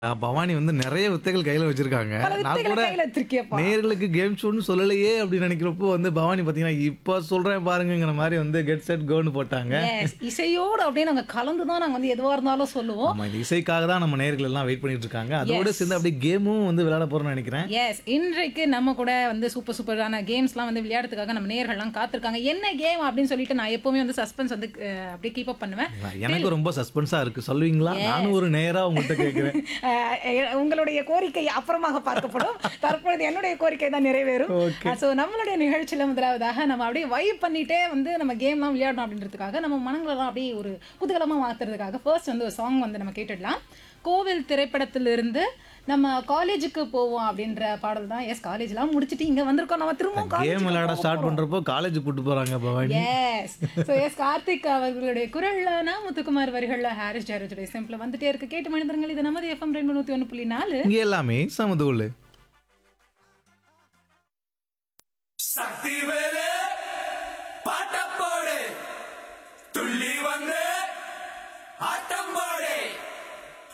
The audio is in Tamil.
அ பவானி வந்து நெறைய வித்தைகள் கையில வச்சிருக்காங்க. பல நான் வித்தைகள கூட கையில வச்சிருக்கியேப்பா. நேயர்களுக்கு கேம் ஷோன்னு சொல்லலையே அப்படின்னு நினைக்கிறப்போ வந்து பவானி பார்த்தீங்கன்னா, இப்ப சொல்றேன் பாருங்கங்கிற மாரி வந்து கெட் செட் கோன்னு போட்டாங்க. எஸ். இசையோடு அப்படியே நாங்க கலந்து தான் நாங்க வந்து எதுவா இருந்தாலும் சொல்லுவோம். ஆமா. இந்த இசைக்காக தான் நம்ம நேயர்கள் எல்லாம் வெயிட் பண்ணிட்டு இருக்காங்க. அதோட எஸ். சேர்ந்து அப்படியே கேமும் வந்து விளையாட போறோம்னு நினைக்கிறேன். எஸ். இன்றைக்கு நம்ம கூட வந்து சூப்பர் சூப்பரான கேம்ஸ்லாம் வந்து விளையாடுறதுக்காக நம்ம நேயர்கள்லாம் காத்திருக்காங்க. என்ன கேம் அப்படின்னு சொல்லிட்டு நான் எப்பவுமே வந்து சஸ்பென்ஸ் வந்து அ, அப்படியே கீப் அப் பண்ணுவேன். எனக்கு ரொம்ப சஸ்பென்ஸா இருக்கு. சொல்லுவீங்களா? நானும் ஒரு நேயரா உங்கள்ட்ட கேட்கிறேன். அஹ் உங்களுடைய கோரிக்கை அப்புறமாக பார்க்கப்படும் தற்பொழுது என்னுடைய கோரிக்கை தான் நிறைவேறும் Okay. ஸோ நம்மளுடைய நிகழ்ச்சியில முதலாவதாக நம்ம அப்படியே வைப் பண்ணிட்டே வந்து நம்ம கேம்லாம் விளையாடணும் அப்படின்றதுக்காக நம்ம மனங்களெல்லாம் அப்படியே ஒரு குதூகலமா மாத்துறதுக்காக ஃபர்ஸ்ட் வந்து ஒரு சாங் வந்து நம்ம கேட்டுடலாம் கோவில் திரைப்படத்திலிருந்து நம்ம காலேஜுக்கு போவோம் அப்படின்ற பாடல் தான் எஸ் காலேஜ்லாம் முடிச்சுட்டு இங்க வந்திருக்கோம் நம்ம திரும்பவும் கேம் விளையாட ஸ்டார்ட் பண்றப்போ காலேஜ் கூட்டு போறாங்க Bhavani. Yes so S Karthik அவர்களுடைய குரல்ல நான் முத்துக்குமார் வரிகள்ல ஹாரிஸ் ஜாரஜுடைய சிம்பிள் வந்துட்டே இருக்கு கேட்டு மனிதர்கள் இது நமது எஃப்எம் ரெண்டு நூற்றி ஒன்று புள்ளி நாலு இங்க எல்லாமே சமதூளு. சக்தி வேலு பாட்டம் போடு துள்ளி வந்து ஆட்டம் போடு